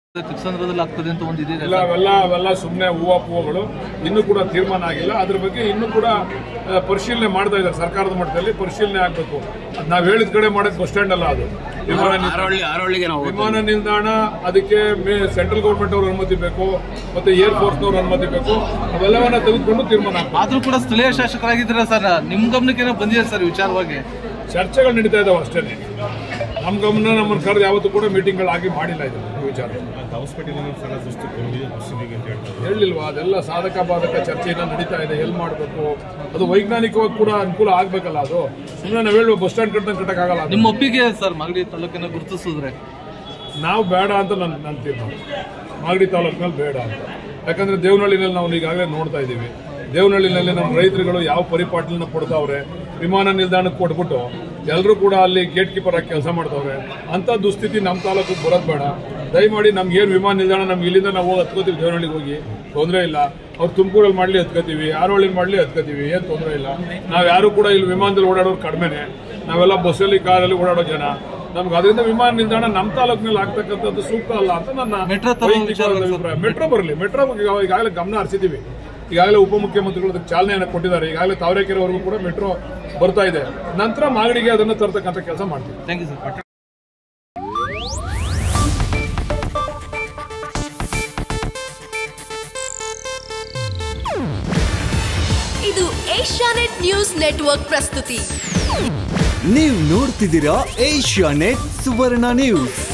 ಚಿಕ್ಕಸಂದ್ರದಲ್ಲಿ ಆಗ್ತದೆ ಅಂತ ಒಂದು ಇದಿದೆ ಇಲ್ಲ ಅವೆಲ್ಲ ಅವೆಲ್ಲ ಸುಮ್ಮನೆ ಹೂವು ಹೂವುಗಳು ಇನ್ನೂ ಕೂಡ ತೀರ್ಮಾನ ಆಗಿಲ್ಲ ಅದ್ರ ಬಗ್ಗೆ ಇನ್ನೂ ಕೂಡ ಆ, ಪರಿಶೀಲನೆ ಮಾಡ್ತಾ ಇದ್ದಾರೆ ಸರ್ಕಾರದ ಮಟ್ಟದಲ್ಲಿ ಪರಿಶೀಲನೆ ಆಗಬೇಕು ಅದು ನಾವು ಹೇಳಿದ ಕಡೆ ಮಾಡೋದು ಬಸ್ ಸ್ಟ್ಯಾಂಡ್ ಅಲ್ಲ ಅದು ವಿಮಾನ ನಿಲ್ದಾಣ. ಆರೋಳ್ಳಿ ಆರೋಳ್ಳಿಗೆ ನಾವು ವಿಮಾನ ನಿಲ್ದಾಣ ಅದಕ್ಕೆ ಸೆಂಟ್ರಲ್ ಗೌರ್ಮೆಂಟ್ ಅವ್ರ ಅನುಮತಿ ಬೇಕು ಮತ್ತೆ ಏರ್ ಫೋರ್ಸ್ನವ್ರ ಅನುಮತಿ ಬೇಕು ಅವೆಲ್ಲವನ್ನ ತೆಗೆದುಕೊಂಡು ತೀರ್ಮಾನ ಆಗ್ಬೇಕು. ಆದ್ರೂ ಕೂಡ ಸ್ಥಳೀಯ ಶಾಸಕರಾಗಿದ್ದೀರಾ ಸರ್ ನಿಮ್ ಗಮನಕ್ಕೆ ಬಂದಿದೆ ಸರ್ ವಿಚಾರವಾಗಿ ಚರ್ಚೆಗಳು ನಡೀತಾ ಇದಾವೆ ಅಷ್ಟೇ ನಮ್ಮ ಗಮನ ನಮ್ಮನ್ನು ಕರೆದು ಯಾವತ್ತೂ ಕೂಡ ಮೀಟಿಂಗ್ಗಳಾಗಿ ಮಾಡಿಲ್ಲ ಇದು ಈ ವಿಚಾರ ಹಾಸ್ಪಿಟಲ್ ಸಲ ದೃಷ್ಟಿ ಬಂದಿದೆ ಪರಿಸ್ಥಿತಿಗೆ ಅಂತ ಹೇಳ್ತಾರೆ ಹೇಳಿಲ್ವಾ ಅದೆಲ್ಲ ಸಾಧಕ ಬಾಧಕ ಚರ್ಚೆನ ನಡೀತಾ ಇದೆ ಎಲ್ಲಿ ಮಾಡಬೇಕು ಅದು ವೈಜ್ಞಾನಿಕವಾಗಿ ಕೂಡ ಅನುಕೂಲ ಆಗ್ಬೇಕಲ್ಲ ಅದು ಸುಮ್ಮನೆ ನಾವು ಹೇಳುವ ಬಸ್ ಸ್ಟ್ಯಾಂಡ್ ಕಟ್ಟಂಗೆ ಕಟ್ಟಕ್ಕಾಗಲ್ಲ ಅದು. ನಿಮ್ಮ ಒಪ್ಪಿಗೆ ಸರ್ ಮಾಗಡಿ ತಾಲೂಕಿನ ಗುರುತಿಸಿದ್ರೆ ನಾವು ಬೇಡ ಅಂತ ನನ್ನ ನನ್ನ ತೀರ್ಮಾನ ಮಾಗಡಿ ತಾಲೂಕಿನಲ್ಲಿ ಬೇಡ ಅಂತ ಯಾಕಂದ್ರೆ ದೇವನಹಳ್ಳಿನಲ್ಲಿ ನಾವು ಈಗಾಗಲೇ ನೋಡ್ತಾ ಇದ್ದೀವಿ ದೇವನಹಳ್ಳಿನಲ್ಲಿ ನಮ್ಮ ರೈತರುಗಳು ಯಾವ ಪರಿಪಾಟಲನ್ನ ಕೊಡ್ತಾವ್ರೆ ವಿಮಾನ ನಿಲ್ದಾಣಕ್ಕೆ ಕೊಟ್ಬಿಟ್ಟು ಎಲ್ಲರೂ ಕೂಡ ಅಲ್ಲಿ ಗೇಟ್ ಕೀಪರ್ ಆಗಿ ಕೆಲಸ ಮಾಡ್ತಾವ್ರೆ ಅಂತ ದುಸ್ಥಿತಿ ನಮ್ಮ ತಾಲೂಕಿಗೆ ಬರೋದು ಬೇಡ ದಯಮಾಡಿ ನಮ್ಗೆ ಏನು ವಿಮಾನ ನಿಲ್ದಾಣ ನಮ್ಗೆ ಇಲ್ಲಿಂದ ನಾವು ಹೋಗಿ ಹತ್ಕೋತೀವಿ ದೇವನಹಳ್ಳಿಗೆ ಹೋಗಿ ತೊಂದರೆ ಇಲ್ಲ ಅವ್ರು ತುಮಕೂರಲ್ಲಿ ಮಾಡ್ಲಿ ಹತ್ಕೋತೀವಿ ಆರೋಳ್ಳಿ ಮಾಡ್ಲಿ ಹತ್ಕೋತೀವಿ ಏನು ತೊಂದರೆ ಇಲ್ಲ ನಾವು ಯಾರು ಕೂಡ ಇಲ್ಲಿ ವಿಮಾನದಲ್ಲಿ ಓಡಾಡೋರು ಕಡಿಮೆನೆ ನಾವೆಲ್ಲ ಬಸ್ಸಲ್ಲಿ ಕಾರಲ್ಲಿ ಓಡಾಡೋ ಜನ ನಮ್ಗೆ ಅದರಿಂದ ವಿಮಾನ ನಿಲ್ದಾಣ ನಮ್ಮ ತಾಲೂಕಿನಲ್ಲಿ ಆಗ್ತಕ್ಕಂಥದ್ದು ಸೂಕ್ತ ಅಲ್ಲ ಅಂತ ನನ್ನ ಮೆಟ್ರೋ ತರ ವೈಯಕ್ತಿಕವಾದ ವಿಚಾರ ಸರ್. ಅಭಿಪ್ರಾಯ ಮೆಟ್ರೋ ಬರಲಿ ಮೆಟ್ರೋ ಬಗ್ಗೆ ಈಗ- ಈಗಾಗಲೇ ಗಮನ ಹರಿಸಿದ್ದೀವಿ ಈಗಾಗಲೇ ಉಪಮುಖ್ಯಮಂತ್ರಿಗಳು ಅದಕ್ಕೆ ಚಾಲನೆಯನ್ನು ಕೊಟ್ಟಿದ್ದಾರೆ ಈಗಾಗಲೇ ತಾವರೆಕೆರೆವರೆಗೂ ಕೂಡ ಮೆಟ್ರೋ ಬರ್ತಾ ಇದೆ ನಂತರ ಮಾಗಡಿಗೆ ಅದನ್ನು ತರ್ತಕ್ಕಂಥ ಕೆಲಸ ಮಾಡ್ತೀವಿ ಥ್ಯಾಂಕ್ ಯು ಸರ್ ಇದು ಏಷ್ಯಾನೆಟ್ ನ್ಯೂಸ್ ನೆಟ್ವರ್ಕ್ ಪ್ರಸ್ತುತಿ ನೀವು ನೋಡ್ತಿದ್ದೀರಾ ಏಷ್ಯಾ ನೆಟ್ ಸುವರ್ಣ ನ್ಯೂಸ್